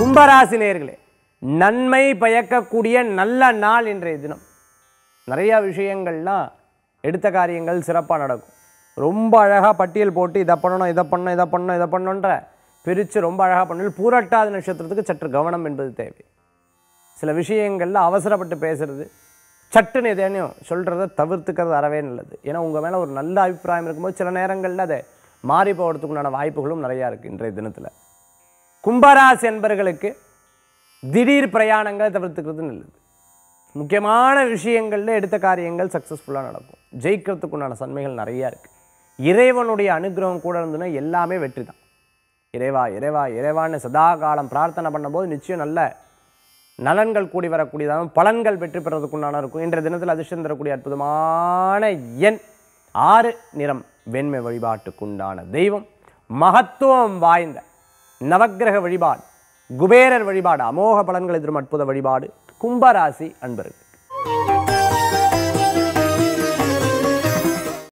கும்பராசி நேர்களே நன்மை பயக்கக்கூடிய நல்ல நாள் இன்றைய தினம் நிறைய விஷயங்கள்லாம் எடுத்த காரியங்கள் சிறப்பாக நடக்கும் ரொம்ப அழகாக பட்டியல் போட்டு இதை பண்ணணும் இதை பண்ணணும் இதை பண்ணணும் இதை பண்ணணுன்ற பிரித்து ரொம்ப அழகாக பண்ணணும் பூரட்டாதி நட்சத்திரத்துக்கு சற்று கவனம் என்பது தேவை சில விஷயங்களில் அவசரப்பட்டு பேசுறது சட்டுன்னு எதேனும் சொல்கிறத தவிர்த்துக்கிறது அறவே நல்லது ஏன்னா உங்கள் மேலே ஒரு நல்ல அபிப்பிராயம் இருக்கும்போது சில நேரங்களில் அதை மாறி போகிறதுக்குண்டான வாய்ப்புகளும் நிறையா இருக்குது இன்றைய தினத்தில் கும்பராசி என்பர்களுக்கு திடீர் பிரயாணங்களை தவிர்த்துக்கிறது நல்லது முக்கியமான விஷயங்களில் எடுத்த காரியங்கள் சக்ஸஸ்ஃபுல்லாக நடக்கும் ஜெயிக்கிறதுக்குண்டான தன்மைகள் நிறையா இருக்குது இறைவனுடைய அனுகிரகம் கூட இருந்ததுன்னா எல்லாமே வெற்றி தான் இறைவா இறைவா இறைவான்னு சதா காலம் பிரார்த்தனை பண்ணும்போது நிச்சயம் நல்ல நலன்கள் கூடி வரக்கூடியதாகவும் பலன்கள் வெற்றி பெறதுக்குண்டான இருக்கும் இன்றைய தினத்தில் அதிர்ஷ்டம் தரக்கூடிய அற்புதமான எண் ஆறு நிறம் வெண்மை வழிபாட்டுக்குண்டான தெய்வம் மகத்துவம் வாய்ந்த நவக்கிரக வழிபாடு குபேரர் வழிபாடு அமோக பலன்களை தரும் அற்புத வழிபாடு கும்பராசி அன்பர்கள்